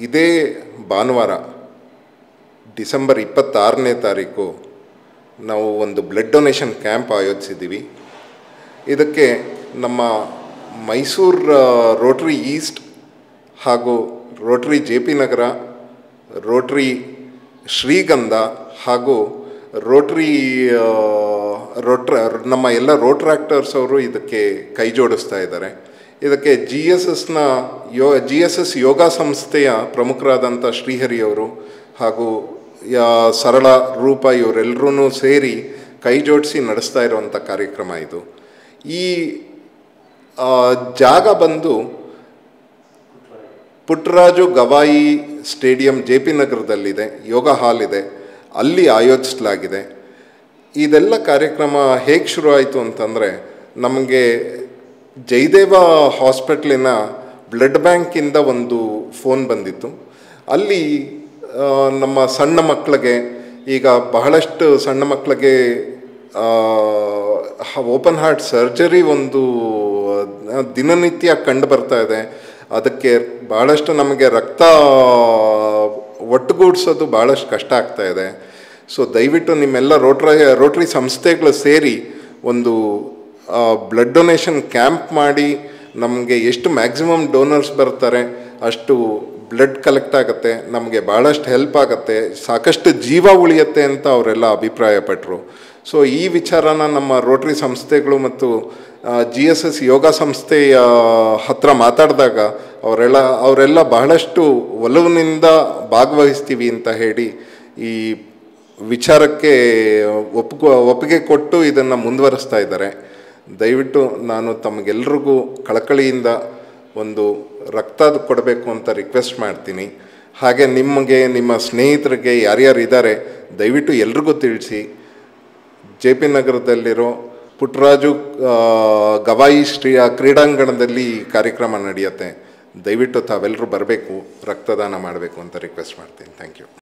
ಇದೇ ಭಾನುವಾರ ಡಿಸೆಂಬರ್ ಇಪ್ಪತ್ತಾರನೇ ತಾರೀಕು ನಾವು ಒಂದು ಬ್ಲಡ್ ಡೊನೇಷನ್ ಕ್ಯಾಂಪ್ ಆಯೋಜಿಸಿದ್ದೀವಿ ಇದಕ್ಕೆ ನಮ್ಮ ಮೈಸೂರು ರೋಟ್ರಿ ಈಸ್ಟ್ ಹಾಗೂ ರೋಟ್ರಿ ಜೆ ಪಿ ನಗರ ರೋಟ್ರಿ ಶ್ರೀಗಂಧ ಹಾಗೂ ರೋಟ್ರಿ ರೋಟ್ರ ನಮ್ಮ ಎಲ್ಲ ರೋಟ್ರಾಕ್ಟರ್ಸ್ ಅವರು ಇದಕ್ಕೆ ಕೈ ಜೋಡಿಸ್ತಾ ಇದ್ದಾರೆ ಇದಕ್ಕೆ ಜಿ ಎಸ್ ಎಸ್ನ ಯೋ ಜಿ ಎಸ್ ಎಸ್ ಯೋಗ ಸಂಸ್ಥೆಯ ಪ್ರಮುಖರಾದಂಥ ಶ್ರೀಹರಿ ಅವರು ಹಾಗೂ ಯಾ ಸರಳ ರೂಪ ಇವರೆಲ್ಲರೂ ಸೇರಿ ಕೈ ಜೋಡಿಸಿ ನಡೆಸ್ತಾ ಇರುವಂಥ ಕಾರ್ಯಕ್ರಮ ಇದು ಈ ಆ, ಜಾಗ ಬಂದು ಪುಟ್ಟರಾಜು ಗವಾಯಿ ಸ್ಟೇಡಿಯಂ ಜೆ ಪಿ ನಗರದಲ್ಲಿದೆ ಯೋಗ ಹಾಲ್ ಇದೆ ಅಲ್ಲಿ ಆಯೋಜಿಸಲಾಗಿದೆ ಇದೆಲ್ಲ ಕಾರ್ಯಕ್ರಮ ಹೇಗೆ ಶುರುವಾಯಿತು ಅಂತಂದರೆ ನಮಗೆ ಜಯದೇವ ಹಾಸ್ಪಿಟ್ಲಿನ ಬ್ಲಡ್ ಬ್ಯಾಂಕಿಂದ ಒಂದು ಫೋನ್ ಬಂದಿತ್ತು ಅಲ್ಲಿ ಆ, ನಮ್ಮ ಸಣ್ಣ ಮಕ್ಕಳಿಗೆ ಈಗ ಬಹಳಷ್ಟು ಸಣ್ಣ ಮಕ್ಕಳಿಗೆ ಓಪನ್ ಹಾರ್ಟ್ ಸರ್ಜರಿ ಒಂದು ಆ, ದಿನನಿತ್ಯ ಕಂಡು ಬರ್ತಾ ಇದೆ ಅದಕ್ಕೆ ಭಾಳಷ್ಟು ನಮಗೆ ರಕ್ತ ಒಟ್ಟುಗೂಡಿಸೋದು ಭಾಳಷ್ಟು ಕಷ್ಟ ಆಗ್ತಾ ಇದೆ ಸೊ ದಯವಿಟ್ಟು ನಿಮ್ಮೆಲ್ಲ ರೋಟ್ರಿ ರೋಟ್ರಿ ಸಂಸ್ಥೆಗಳು ಸೇರಿ ಒಂದು ಬ್ಲಡ್ ಡೊನೇಷನ್ ಕ್ಯಾಂಪ್ ಮಾಡಿ ನಮಗೆ ಎಷ್ಟು ಮ್ಯಾಕ್ಸಿಮಮ್ ಡೋನರ್ಸ್ ಬರ್ತಾರೆ ಅಷ್ಟು ಬ್ಲಡ್ ಕಲೆಕ್ಟ್ ಆಗುತ್ತೆ ನಮಗೆ ಭಾಳಷ್ಟು ಹೆಲ್ಪ್ ಆಗುತ್ತೆ ಸಾಕಷ್ಟು ಜೀವ ಉಳಿಯುತ್ತೆ ಅಂತ ಅವರೆಲ್ಲ ಅಭಿಪ್ರಾಯಪಟ್ಟರು ಸೊ ಈ ವಿಚಾರನ ನಮ್ಮ ರೋಟ್ರಿ ಸಂಸ್ಥೆಗಳು ಮತ್ತು ಜಿ ಎಸ್ ಎಸ್ ಯೋಗ ಸಂಸ್ಥೆಯ ಹತ್ರ ಮಾತಾಡಿದಾಗ ಅವರೆಲ್ಲ ಅವರೆಲ್ಲ ಬಹಳಷ್ಟು ಒಲವಿನಿಂದ ಭಾಗವಹಿಸ್ತೀವಿ ಅಂತ ಹೇಳಿ ಈ ವಿಚಾರಕ್ಕೆ ಒಪ್ಕೊ ಒಪ್ಪಿಗೆ ಕೊಟ್ಟು ಇದನ್ನು ಮುಂದುವರಿಸ್ತಾ ಇದ್ದಾರೆ ದಯವಿಟ್ಟು ನಾನು ತಮಗೆಲ್ರಿಗೂ ಕಳಕಳಿಯಿಂದ ಒಂದು ರಕ್ತ ಕೊಡಬೇಕು ಅಂತ ರಿಕ್ವೆಸ್ಟ್ ಮಾಡ್ತೀನಿ ಹಾಗೆ ನಿಮಗೆ ನಿಮ್ಮ ಸ್ನೇಹಿತರಿಗೆ ಯಾರ್ಯಾರು ಇದ್ದಾರೆ ದಯವಿಟ್ಟು ಎಲ್ರಿಗೂ ತಿಳಿಸಿ ಜೆ ಪಿ ನಗರದಲ್ಲಿರೋ ಪುಟ್ಟರಾಜು ಆ, ಗವಾಯಿ ಶ್ರೀ ಕ್ರೀಡಾಂಗಣದಲ್ಲಿ ಈ ಕಾರ್ಯಕ್ರಮ ನಡೆಯುತ್ತೆ ದಯವಿಟ್ಟು ತಾವೆಲ್ಲರೂ ಬರಬೇಕು ರಕ್ತದಾನ ಮಾಡಬೇಕು ಅಂತ ರಿಕ್ವೆಸ್ಟ್ ಮಾಡ್ತೀನಿ ಥ್ಯಾಂಕ್ ಯು